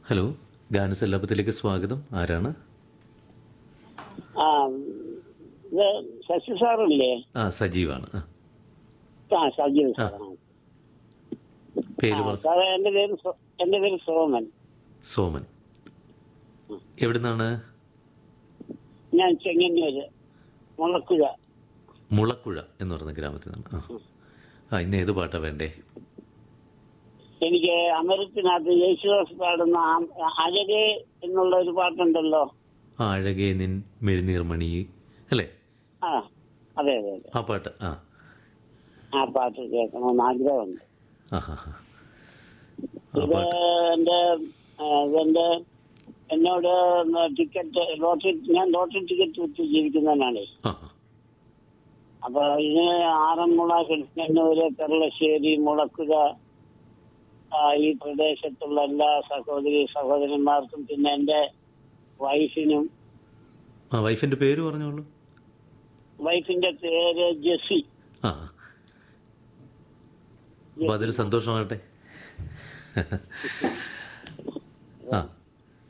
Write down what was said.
hello ഗാനസല്ലാപത്തിലേക്ക് സ്വാഗതം ആരാണ് ആ ഇത് ശശി സാറല്ലേ ആ സജീവാണ് ആ ആ സജീവ് സാറാണ് പേര് ആ, പറ സാറേ എന്റെ പേര് സോ- എന്റെ പേര് സോമൻ സോമൻ എവിടുന്നാണ് ഞാൻ ചെങ്ങന്നൂര് മുളക്കുഴ മുളക്കുഴ എന്ന് പറയുന്ന ഗ്രാമത്തിൽ നിന്നാണ് ആ ആ ഇന്ന് ഏത് പാട്ടാ വേണ്ടേ എനിക്ക് അമരത്തിനകത്ത് യേശുദാസ് പാടുന്ന ആ- അഴകേ എന്നുള്ള ഒരു പാട്ടുണ്ടല്ലോ ആ അഴകേ നിൻ മെഴുനീർമണി അല്ലേ ആ അതെ അതെ അതെ ആ പാട്ട് ആ ആ പാട്ട് കേൾക്കണമെന്ന് ആഗ്രഹമുണ്ട് ആ ഹാ ഹാ ആ ഇത് പാട്ട് എന്റെ ആ, ഇതെന്റെ എന്നോട് ടിക്കറ്റ് ലോട്ടറി ഞാൻ ലോട്ടറി ടിക്കറ്റ് വിറ്റ് ജീവിക്കുന്നവനാണേ ആ ആ അപ്പൊ ഇതിന് ആറന്മുള കിഴക്കന്നൂര് പെരളശ്ശേരി മുളക്കുഴ ആ, ഈ പ്രദേശത്തുള്ള എല്ലാ സഹോദരി സഹോദരന്മാർക്കും പിന്നെ എന്റെ വൈഫിനും ആ വൈഫിന്റെ പേര് പറഞ്ഞോളൂ വൈഫിന്റെ പേര് ജെസ്സി ആ അപ്പോൾ അതൊരു സന്തോഷമാകട്ടെ ആ